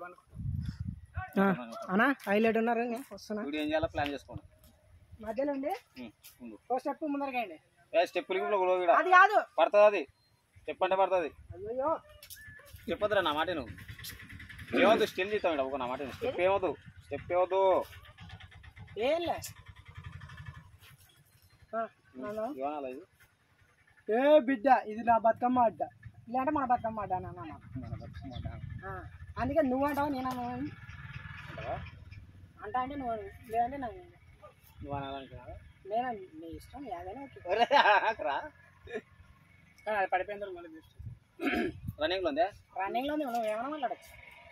అన్నా హైలైట్ ఉన్నారు ఇంకా వస్తున్నా వీడియో ఏం చేయాలో ప్లాన్ చేసుకోండి మధ్యలో ఉండి ఉమ్, ఉండు ఓ స్టెప్ ముందరకండి ఏ స్టెప్పులకి ఇప్పుడు గొడవ వీడ అది కాదు పడుతుంది అది స్టెప్ అంటే పడుతుంది అయ్యో చెప్పొద్దురా నా మాట నువ్వు ఏమవుతుంది స్టిల్ చేస్తాం ఇక్కడ ఒక నా మాట స్టెప్ ఏమవుతుంది స్టెప్ ఏమవుతు ఏంలే ఆ, నాన్న. ఏమనాలి ఇది ఏ బిడ్డ ఇది నా బతుకమ్మ అడ్డ ఇలాంటి మన బతుకమ్మ అడ్డ నాన్న మన బతుకమ్మ ఆ, అందుకే నువ్వు అంటావు నేను అన్నాను. అంటావా? అంటా అంటే నువ్వు అను. లేదంటే నాకు నువ్వు అనాలనుకున్నావా? నేను నీ ఇష్టం ఏదైనా ఓకే ఒరే, ఆగరా. అది పడిపోయింది మళ్ళీ రన్నింగ్ లో ఉందే రన్నింగ్లో ఉంది నువ్వు ఏమైనా మాట్లాడచ్చు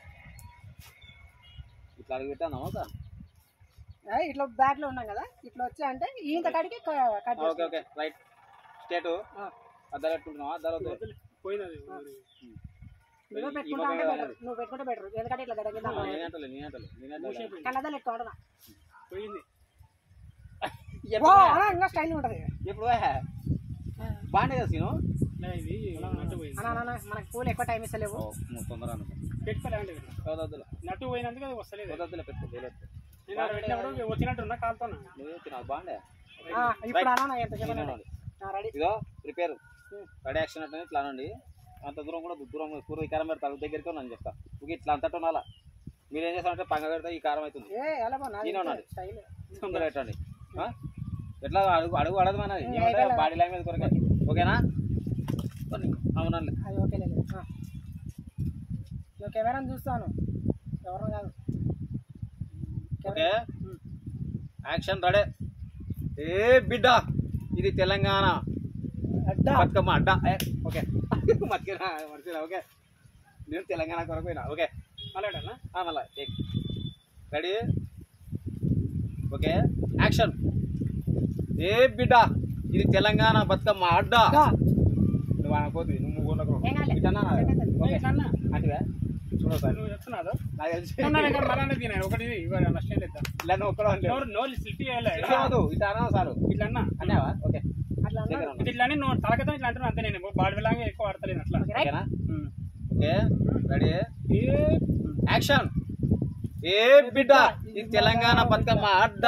ఇట్లా అడిగి పెట్టాను ఒక ఇట్లా బ్యాక్ లో ఉన్నాం కదా ఇట్లా వచ్చా అంటే ఇంత కడికి cut okay okay right state ఆ. అద్దరు పెట్టుకుంటున్నావా అద్దరు వద్దు పోయినది నువ్వు ఈ పెట్టుకుంటా పక్క అంటే కాదు. better. నువ్వు పెట్టుకుంటే బెటర్ ఎందుకంటే ఇట్లా గడ కింద నేనంటలే నేనంటలే నేనంటలే కళ్ళదాలు ఎక్కువ ఆడదా పోయింది ఓ, అలా ఇంకా స్టైల్ ఉంటది ఎప్పుడు బాగానే కదా సీను అన్నా అన్నా, మనకు పూలు ఎక్కువ టైం ఇస్తలేవు తొందర పెట్టుకోలేండి వద్దులే నట్టు పోయినందుకు అది వస్తలేదు వద్దులే పెట్టుకో వేలొద్దు. నేను ఆడ పెట్టినప్పుడు వచ్చినట్టున్నా కాలుతున్నా నువ్వే తినాలి బాగుండే ఆ, ఇప్పుడు అన్నా ఎంత చెప్పండి రెడీ ఇదో ప్రిపేర్ రెడీ యాక్షన్ అంటే ఇట్లా అనండి అంత దూరం కూడా దూరం కూర ఈ కారం పెడతారు దగ్గరికి ఉన్నాను చెప్తా ఊకే ఇట్లా అంతటా ఉండాలా మీరు ఏం చేస్తారంటే పంగ పెడితే ఈ కారం అవుతుంది ఏ ఎలా బా ఈయన ఉన్నాడు. స్టైల్ తొందర పెట్టండి ఆ? ఎట్లా అడుగు అడుగు అడదు మనది అయిపోయిందా? బాడీ లాంగ్వేజ్ కొరకే ఓకేనా కొన్ని అవునండి అది ఓకే లేదు ఆ. నువ్వు కెమెరాని చూస్తాను ఎవరు కాదు ఓకే యాక్షన్ రెడీ ఏ బిడ్డ ఇది తెలంగాణ అడ్డా బతుకమ్మ అడ్డ ఏ, ఓకే మర్చినా మర్చినా ఓకే నేను తెలంగాణ కొరకు పోయినా ఓకే అలాడన్నా ఆ, మళ్ళా రెడీ ఓకే యాక్షన్ ఏ బిడ్డ ఇది తెలంగాణ బతుకమ్మ అడ్డ అడ్డా. నువ్వు అనకపోతుంది నువ్వు ఊళ్ళో ఏం కాలే. ఇట్లన్నా ఓకే అన్నా అంటే చూడవు సార్ నువ్వు చెప్తున్నాడు నాకు తెలిసి మళ్ళీ తినాను ఒకటి ఇవ్వాలి నష్టం లేదు ఇలా నువ్వు ఒక్కడో అంటే నోరు నోరు స్లిప్ చేయాలి ఇట్లా ఇట్లా అన్నా సార్ ఇట్లా అన్నా అన్నావా ఓకే అట్లా అన్నా. దగ్గర ఉన్నా. ఇది ఇట్లా అని నువ్వు తలకతో ఇట్లా అంటున్నా అంతే నేను బాడీ లాగా ఎక్కువ ఆడతలేను అట్లా ఓకే, రైట్? ఓకేనా ఓకే రెడీ ఏ యాక్షన్ ఏ బిడ్డ ఇది తెలంగాణ బతుకమ్మ అడ్డ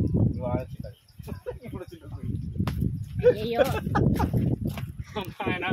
ఇప్పుడు అయ్యో ఆయన